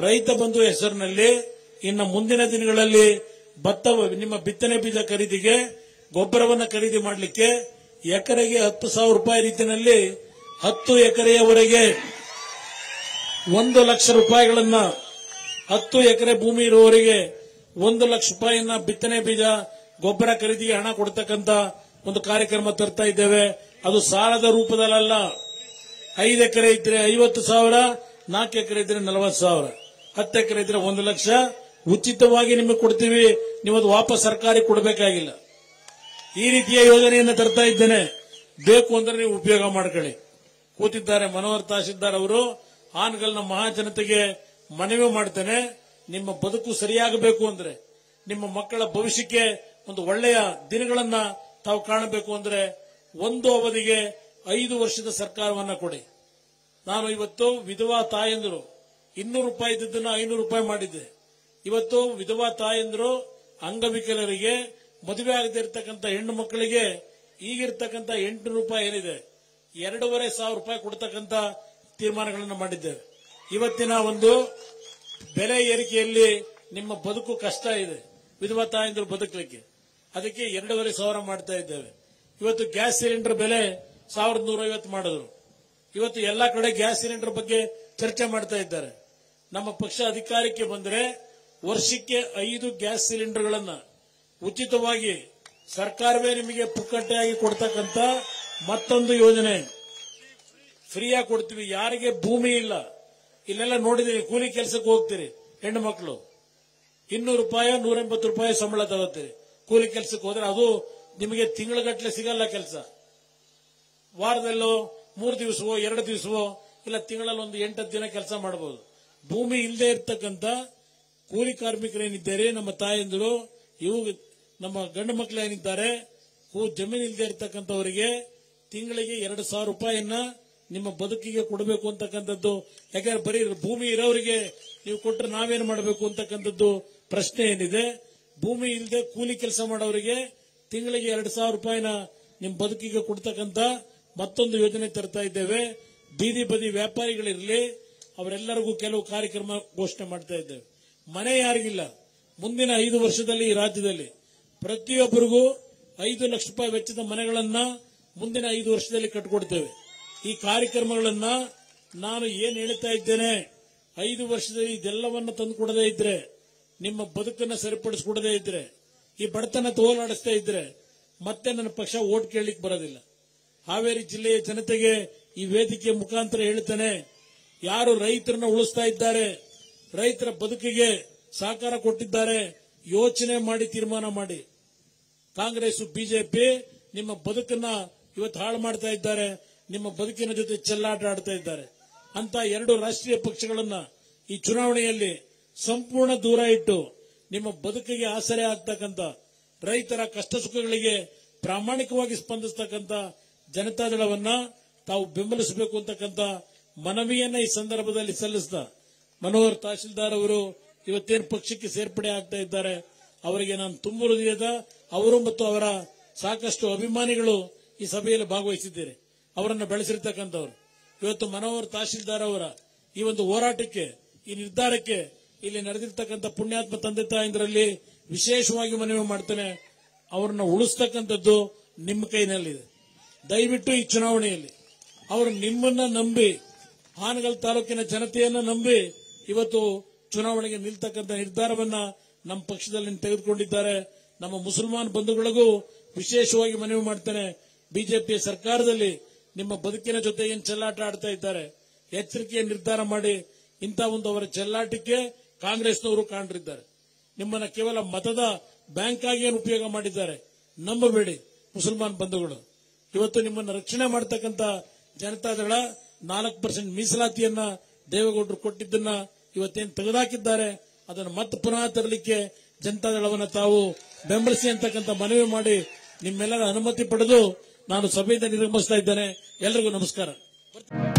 ರೈತ ಬಂಧು ಹೆಸರಿನಲ್ಲಿ ಇನ್ನು ಮುಂದಿನ ದಿನಗಳಲ್ಲಿ ಭತ್ತ ನಿಮ್ಮ ಬಿತ್ತನೆ ಬೀಜ ಖರೀದಿಗೆ ಗೊಬ್ಬರವನ್ನು ಖರೀದಿ ಮಾಡಲಿಕ್ಕೆ ಎಕರೆಗೆ ಹತ್ತು ಸಾವಿರ ರೂಪಾಯಿ ರೀತಿಯಲ್ಲಿ ಹತ್ತು ಎಕರೆಯವರೆಗೆ ಒಂದು ಲಕ್ಷ ರೂಪಾಯಿಗಳನ್ನ ಹತ್ತು ಎಕರೆ ಭೂಮಿ ಇರುವವರಿಗೆ ಒಂದು ಲಕ್ಷ ರೂಪಾಯಿಯನ್ನ ಬಿತ್ತನೆ ಬೀಜ ಗೊಬ್ಬರ ಖರೀದಿಗೆ ಹಣ ಕೊಡ್ತಕ್ಕಂತ ಒಂದು ಕಾರ್ಯಕ್ರಮ ತರ್ತಾ ಇದ್ದೇವೆ ಅದು ಸಾಲದ ರೂಪದಲ್ಲ ಐದು ಎಕರೆ ಇದ್ರೆ ಐವತ್ತು ಸಾವಿರ ನಾಲ್ಕು ಎಕರೆ ಇದ್ರೆ ನಲವತ್ತು ಸಾವಿರ ಹತ್ತು ಎಕರೆ ಇದ್ರೆ ಒಂದು ಲಕ್ಷ ಉಚಿತವಾಗಿ ನಿಮಗೆ ಕೊಡ್ತೀವಿ ನೀವು ಅದು ವಾಪಸ್ ಸರ್ಕಾರಕ್ಕೆ ಕೊಡಬೇಕಾಗಿಲ್ಲ ಈ ರೀತಿಯ ಯೋಜನೆಯನ್ನು ತರ್ತಾ ಇದ್ದೇನೆ ಬೇಕು ಅಂದ್ರೆ ನೀವು ಉಪಯೋಗ ಮಾಡ್ಕೊಳ್ಳಿ ಕೂತಿದ್ದಾರೆ ಮನೋಹರ್ ತಹಶೀಲ್ದಾರ್ ಅವರು ಆನ್ಗಲ್ನ ಮಹಾಜನತೆಗೆ ಮನವಿ ಮಾಡ್ತೇನೆ ನಿಮ್ಮ ಬದುಕು ಸರಿಯಾಗಬೇಕು ಅಂದ್ರೆ ನಿಮ್ಮ ಮಕ್ಕಳ ಭವಿಷ್ಯಕ್ಕೆ ಒಂದು ಒಳ್ಳೆಯ ದಿನಗಳನ್ನ ತಾವು ಕಾಣಬೇಕು ಅಂದ್ರೆ ಒಂದು ಅವಧಿಗೆ ಐದು ವರ್ಷದ ಸರ್ಕಾರವನ್ನ ಕೊಡಿ ನಾನು ಇವತ್ತು ವಿಧವಾ ತಾಯಂದರು ಇನ್ನೂರು ರೂಪಾಯಿ ಇದ್ದದನ್ನ ಐನೂರು ರೂಪಾಯಿ ಮಾಡಿದ್ದೆ ಇವತ್ತು ವಿಧವಾ ತಾಯಂದರು ಅಂಗವಿಕಲರಿಗೆ ಮದುವೆ ಆಗದೆ ಇರತಕ್ಕಂತ ಹೆಣ್ಣು ಮಕ್ಕಳಿಗೆ ಈಗಿರ್ತಕ್ಕಂಥ ಎಂಟುನೂರು ರೂಪಾಯಿ ಏನಿದೆ ಎರಡೂವರೆ ಸಾವಿರ ರೂಪಾಯಿ ಕೊಡ್ತಕ್ಕಂತ ತೀರ್ಮಾನಗಳನ್ನು ಮಾಡಿದ್ದೇವೆ ಇವತ್ತಿನ ಒಂದು ಬೆಲೆ ಏರಿಕೆಯಲ್ಲಿ ನಿಮ್ಮ ಬದುಕು ಕಷ್ಟ ಇದೆ ವಿಧವಾ ತಾಯಂದರು ಬದುಕಲಿಕ್ಕೆ ಅದಕ್ಕೆ ಎರಡೂವರೆ ಸಾವಿರ ಮಾಡ್ತಾ ಇದ್ದೇವೆ ಇವತ್ತು ಗ್ಯಾಸ್ ಸಿಲಿಂಡರ್ ಬೆಲೆ ಸಾವಿರದ ನೂರ ಐವತ್ತು ಮಾಡಿದ್ರು ಇವತ್ತು ಎಲ್ಲಾ ಕಡೆ ಗ್ಯಾಸ್ ಸಿಲಿಂಡರ್ ಬಗ್ಗೆ ಚರ್ಚೆ ಮಾಡ್ತಾ ಇದ್ದಾರೆ ನಮ್ಮ ಪಕ್ಷ ಅಧಿಕಾರಕ್ಕೆ ಬಂದರೆ ವರ್ಷಕ್ಕೆ ಐದು ಗ್ಯಾಸ್ ಸಿಲಿಂಡರ್ಗಳನ್ನ ಉಚಿತವಾಗಿ ಸರ್ಕಾರವೇ ನಿಮಗೆ ಪುಕ್ಕಟ್ಟೆಯಾಗಿ ಕೊಡ್ತಕ್ಕಂತ ಮತ್ತೊಂದು ಯೋಜನೆ ಫ್ರೀಯಾಗಿ ಕೊಡ್ತೀವಿ ಯಾರಿಗೆ ಭೂಮಿ ಇಲ್ಲ ಇಲ್ಲೆಲ್ಲ ನೋಡಿದೀನಿ ಕೂಲಿ ಕೆಲಸಕ್ಕೆ ಹೋಗ್ತೀರಿ ಹೆಣ್ಣು ಮಕ್ಕಳು ಇನ್ನೂರು ರೂಪಾಯಿ ನೂರ ಎಂಬತ್ತು ರೂಪಾಯಿ ಸಂಬಳ ತಗೋತೀರಿ ಕೂಲಿ ಕೆಲಸಕ್ಕೆ ಹೋದ್ರೆ ಅದು ನಿಮಗೆ ತಿಂಗಳಗಟ್ಟಲೆ ಸಿಗಲ್ಲ ಕೆಲಸ ವಾರದಲ್ಲೋ ಮೂರು ದಿವಸವೋ ಎರಡು ದಿವಸವೋ ಇಲ್ಲ ತಿಂಗಳಲ್ಲಿ ಒಂದು ಎಂಟತ್ತು ದಿನ ಕೆಲಸ ಮಾಡಬಹುದು ಭೂಮಿ ಇಲ್ಲದೆ ಇರ್ತಕ್ಕಂಥ ಕೂಲಿ ಕಾರ್ಮಿಕರೇನಿದ್ದಾರೆ ನಮ್ಮ ತಾಯಂದಿರು ಇವು ನಮ್ಮ ಗಂಡು ಮಕ್ಕಳು ಏನಿದ್ದಾರೆ ಹೂ ಜಮೀನು ಇಲ್ಲದೆ ಇರ್ತಕ್ಕಂಥವರಿಗೆ ತಿಂಗಳಿಗೆ ಎರಡು ಸಾವಿರ ರೂಪಾಯಿಯನ್ನ ನಿಮ್ಮ ಬದುಕಿಗೆ ಕೊಡಬೇಕು ಅಂತಕ್ಕಂಥದ್ದು ಯಾಕಂದ್ರೆ ಬರೀ ಭೂಮಿ ಇರೋರಿಗೆ ನೀವು ಕೊಟ್ಟರೆ ನಾವೇನು ಮಾಡಬೇಕು ಅಂತಕ್ಕಂಥದ್ದು ಪ್ರಶ್ನೆ ಏನಿದೆ ಭೂಮಿ ಇಲ್ಲದೆ ಕೂಲಿ ಕೆಲಸ ಮಾಡೋರಿಗೆ ತಿಂಗಳಿಗೆ ಎರಡು ಸಾವಿರ ರೂಪಾಯಿನ ನಿಮ್ಮ ಬದುಕಿಗೆ ಕೊಡ್ತಕ್ಕಂಥ ಮತ್ತೊಂದು ಯೋಜನೆ ತರ್ತಾ ಇದ್ದೇವೆ ಬೀದಿ ಬದಿ ವ್ಯಾಪಾರಿಗಳಿರಲಿ ಅವರೆಲ್ಲರಿಗೂ ಕೆಲವು ಕಾರ್ಯಕ್ರಮ ಘೋಷಣೆ ಮಾಡ್ತಾ ಇದ್ದೇವೆ ಮನೆ ಯಾರಿಗಿಲ್ಲ ಮುಂದಿನ ಐದು ವರ್ಷದಲ್ಲಿ ಈ ರಾಜ್ಯದಲ್ಲಿ ಪ್ರತಿಯೊಬ್ಬರಿಗೂ ಐದು ಲಕ್ಷ ರೂಪಾಯಿ ವೆಚ್ಚದ ಮನೆಗಳನ್ನ ಮುಂದಿನ ಐದು ವರ್ಷದಲ್ಲಿ ಕಟ್ಟಿಕೊಡ್ತೇವೆ ಈ ಕಾರ್ಯಕ್ರಮಗಳನ್ನ ನಾನು ಏನ್ ಹೇಳ್ತಾ ಇದ್ದೇನೆ ಐದು ವರ್ಷದಲ್ಲಿ ಇದೆಲ್ಲವನ್ನ ತಂದು ಕೊಡದೇ ಇದ್ರೆ ನಿಮ್ಮ ಬದುಕನ್ನ ಸರಿಪಡಿಸಿಕೊಡದೇ ಇದ್ರೆ ಈ ಬಡತನ ತೋಲಾಡಿಸ್ತಾ ಇದ್ರೆ ಮತ್ತೆ ನನ್ನ ಪಕ್ಷ ಓಟ್ ಕೇಳಲಿಕ್ಕೆ ಬರೋದಿಲ್ಲ ಹಾವೇರಿ ಜಿಲ್ಲೆಯ ಜನತೆಗೆ ಈ ವೇದಿಕೆ ಮುಖಾಂತರ ಹೇಳ್ತೇನೆ ಯಾರು ರೈತರನ್ನ ಉಳಿಸ್ತಾ ಇದ್ದಾರೆ ರೈತರ ಬದುಕಿಗೆ ಸಹಕಾರ ಕೊಟ್ಟಿದ್ದಾರೆ ಯೋಚನೆ ಮಾಡಿ ತೀರ್ಮಾನ ಮಾಡಿ ಕಾಂಗ್ರೆಸ್ ಬಿಜೆಪಿ ನಿಮ್ಮ ಬದುಕನ್ನ ಇವತ್ತು ಹಾಳು ಮಾಡ್ತಾ ಇದ್ದಾರೆ ನಿಮ್ಮ ಬದುಕಿನ ಜೊತೆ ಚೆಲ್ಲಾಟ ಆಡ್ತಾ ಇದ್ದಾರೆ ಅಂತ ಎರಡು ರಾಷ್ಟ್ರೀಯ ಪಕ್ಷಗಳನ್ನ ಈ ಚುನಾವಣೆಯಲ್ಲಿ ಸಂಪೂರ್ಣ ದೂರ ಇಟ್ಟು ನಿಮ್ಮ ಬದುಕಿಗೆ ಆಸರೆ ಆಗ್ತಕ್ಕಂಥ ರೈತರ ಕಷ್ಟ ಸುಖಗಳಿಗೆ ಪ್ರಾಮಾಣಿಕವಾಗಿ ಸ್ಪಂದಿಸ್ತಕ್ಕಂಥ ಜನತಾದಳವನ್ನ ತಾವು ಬೆಂಬಲಿಸಬೇಕು ಅಂತಕ್ಕಂಥ ಮನವಿಯನ್ನ ಈ ಸಂದರ್ಭದಲ್ಲಿ ಸಲ್ಲಿಸಿದ ಮನೋಹರ್ ತಹಶೀಲ್ದಾರ್ ಅವರು ಇವತ್ತೇನು ಪಕ್ಷಕ್ಕೆ ಸೇರ್ಪಡೆ ಆಗ್ತಾ ಇದ್ದಾರೆ ಅವರಿಗೆ ನಾನು ತುಂಬ ಹೃದಯದ ಅವರು ಮತ್ತು ಅವರ ಸಾಕಷ್ಟು ಅಭಿಮಾನಿಗಳು ಈ ಸಭೆಯಲ್ಲಿ ಭಾಗವಹಿಸಿದ್ದೇನೆ ಅವರನ್ನು ಬೆಳೆಸಿರ್ತಕ್ಕಂಥವ್ರು ಇವತ್ತು ಮನೋಹರ್ ತಹಶೀಲ್ದಾರ್ ಅವರ ಈ ಒಂದು ಹೋರಾಟಕ್ಕೆ ಈ ನಿರ್ಧಾರಕ್ಕೆ ಇಲ್ಲಿ ನಡೆದಿರ್ತಕ್ಕಂಥ ಪುಣ್ಯಾತ್ಮ ತಂದೆ ತಾಯಂದ್ರಲ್ಲಿ ವಿಶೇಷವಾಗಿ ಮನವಿ ಮಾಡ್ತೇನೆ ಅವರನ್ನ ಉಳಿಸ್ತಕ್ಕಂಥದ್ದು ನಿಮ್ಮ ಕೈನಲ್ಲಿದೆ ದಯವಿಟ್ಟು ಈ ಚುನಾವಣೆಯಲ್ಲಿ ಅವರು ನಿಮ್ಮನ್ನ ನಂಬಿ ಹಾನಗಲ್ ತಾಲೂಕಿನ ಜನತೆಯನ್ನ ನಂಬಿ ಇವತ್ತು ಚುನಾವಣೆಗೆ ನಿಲ್ತಕ್ಕಂಥ ನಿರ್ಧಾರವನ್ನ ನಮ್ಮ ಪಕ್ಷದಲ್ಲಿ ತೆಗೆದುಕೊಂಡಿದ್ದಾರೆ ನಮ್ಮ ಮುಸಲ್ಮಾನ್ ಬಂಧುಗಳಿಗೂ ವಿಶೇಷವಾಗಿ ಮನವಿ ಮಾಡ್ತೇನೆ ಬಿಜೆಪಿಯ ಸರ್ಕಾರದಲ್ಲಿ ನಿಮ್ಮ ಬದುಕಿನ ಜೊತೆ ಏನ್ ಚೆಲ್ಲಾಟ ಆಡ್ತಾ ಇದ್ದಾರೆ ಎಚ್ಚರಿಕೆಯ ನಿರ್ಧಾರ ಮಾಡಿ ಇಂಥ ಒಂದು ಅವರ ಚೆಲ್ಲಾಟಕ್ಕೆ ಕಾಂಗ್ರೆಸ್ನವರು ಕಾಣಿದ್ದಾರೆ ನಿಮ್ಮನ್ನ ಕೇವಲ ಮತದ ಬ್ಯಾಂಕ್ ಆಗಿ ಏನು ಉಪಯೋಗ ಮಾಡಿದ್ದಾರೆ ನಂಬಬೇಡಿ ಮುಸಲ್ಮಾನ್ ಬಂಧುಗಳು ಇವತ್ತು ನಿಮ್ಮನ್ನ ರಕ್ಷಣೆ ಮಾಡತಕ್ಕಂತ ಜನತಾದಳ ನಾಲ್ಕು ಪರ್ಸೆಂಟ್ ಮೀಸಲಾತಿಯನ್ನ ದೇವೇಗೌಡರು ಕೊಟ್ಟಿದ್ದನ್ನ ಇವತ್ತೇನು ತೆಗೆದುಹಾಕಿದ್ದಾರೆ ಅದನ್ನು ಮತ್ತೆ ಪುನಃ ತರಲಿಕ್ಕೆ ಜನತಾದಳವನ್ನ ತಾವು ಬೆಂಬಲಿಸಿ ಅಂತಕ್ಕಂಥ ಮನವಿ ಮಾಡಿ ನಿಮ್ಮೆಲ್ಲರ ಅನುಮತಿ ಪಡೆದು ನಾನು ಸಭೆಯಿಂದ ನಿರ್ಗಮಿಸ್ತಾ ಇದ್ದೇನೆ ಎಲ್ರಿಗೂ ನಮಸ್ಕಾರ